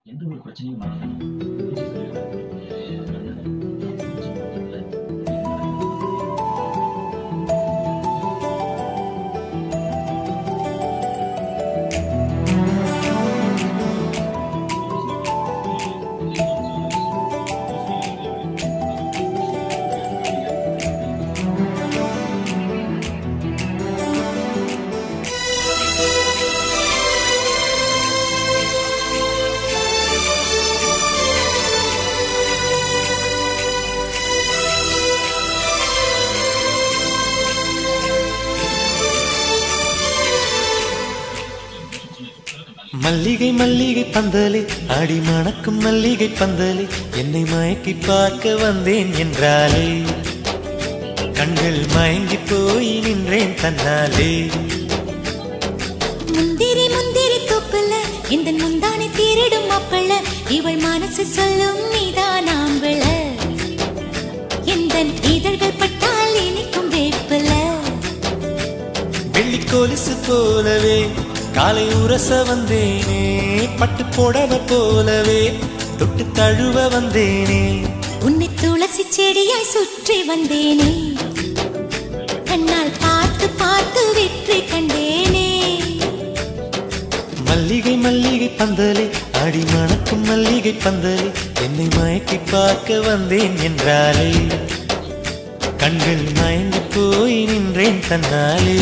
எந்த ஒரு பிரச்சனையும் வராது மல்லிகை மல்லிகை பந்தலே ஆடி மணக்கும் மல்லிகை பந்தலே என்னை மயக்கி பார்க்க வந்தேன் என்றாலே கண்கள் மயங்கி போய் நின்றேன் தன்னாலே முந்திரி முந்திரி தூக்குல இந்த முந்தானை தீரிடும் மாப்பிள்ள இவள் மனசு சொல்லும் நீதான் ஆம்பிள எந்த இதழ்கள் பட்டால் இனிக்கும் வேப்பில வெள்ளி கொலுசு போலவே காலை உரச வந்தேனே பட்டு புடவ போலவே தொட்டு தழுவ வந்தேனே உன்னை துளசி செடியாய் சுற்றி வந்தேனே கண்ணால் பார்த்து பார்த்து வெற்றி கண்டேனே மல்லிகை மல்லிகை பந்தலே ஆடி மணக்கும் மல்லிகை பந்தலே என்னை மயக்கி பார்க்க வந்தேன் என்றாலே கண்கள் மயங்கி போய் நின்றேன் தன்னாலே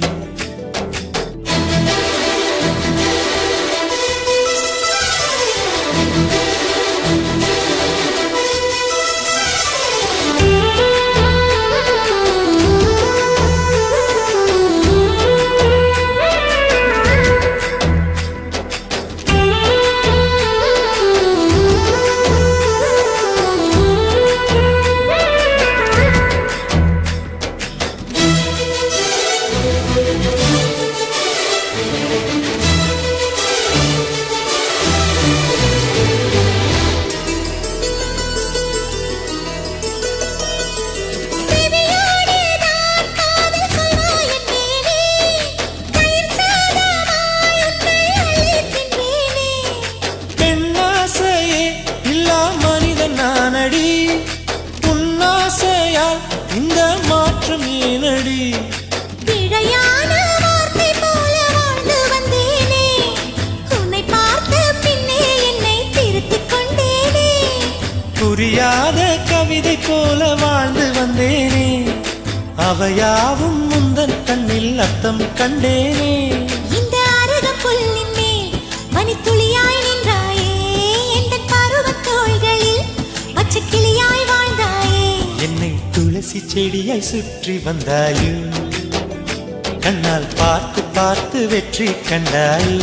செவியோடு நான் காதல் சொல்வாய் என் மேலே கயிர் சாதமாய் உன்னை அள்ளித் தின்பேனே பெண்ணாசையே இல்லா மனிதன் நானடி உன்னாசையால் இந்த மாற்றம் ஏனடி பிழையான வார்த்தை போல வாழ்ந்து வந்தேனே உன்னை பார்த்த பின்னே என்னை திருத்திக் கொண்டேனே புரியாத கவிதை போல வாழ்ந்து வந்தேனே அவையாவும் முந்தன் கண்ணில் அர்த்தம் கண்டேனே இந்த அருக புல்லின் மேல் மணித்துளியாய் நின்றாயே எந்தன் பருவத் தோள்களில் பச்சை கிளியாய் வாழ்ந்தாயே என்னை துளசி செடியாய் சுற்றி வந்தாயோ கண்ணால் பார்த்து பார்த்து வெற்றி கண்டாயோ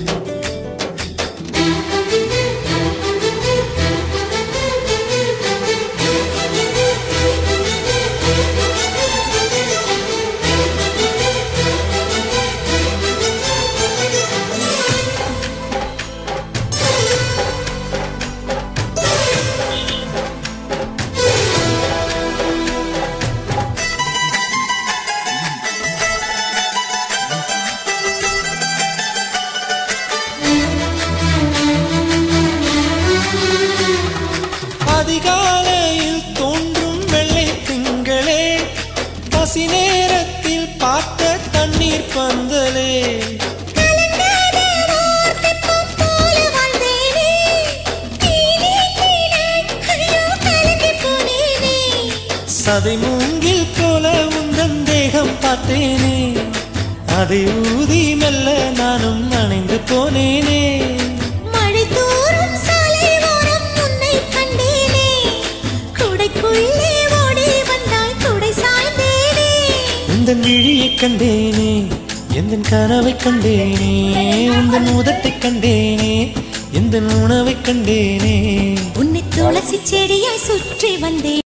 அதிகாலையில் தோன்றும் வெள்ளை திங்களே பசி நேரத்தில் பார்த்த தண்ணீர் பந்தலே கலங்காத ஓர் தெப்பம் போல வாழ்ந்தேனே நீ நீக்கினாய் ஐயோ கலங்கி போனேனே சதை மூங்கில் போல உந்தன் தேகம் பார்த்தேனே அதை ஊதி மெல்ல நானும் அணைந்து போனேனே மழை தூறும் சாலை ஓரம் உன்னை கண்டேனே குடைக்குள்ளே ஓடி வந்தாய் குடை சாய்ந்தேனே உந்தன் விழியை கண்டேனே எந்தன் கனவை கண்டேனே உந்தன் உதட்டை கண்டேனே எந்தன் உணவை கண்டேனே உன்னை துளசி செடியாய் சுற்றி வந்தேன்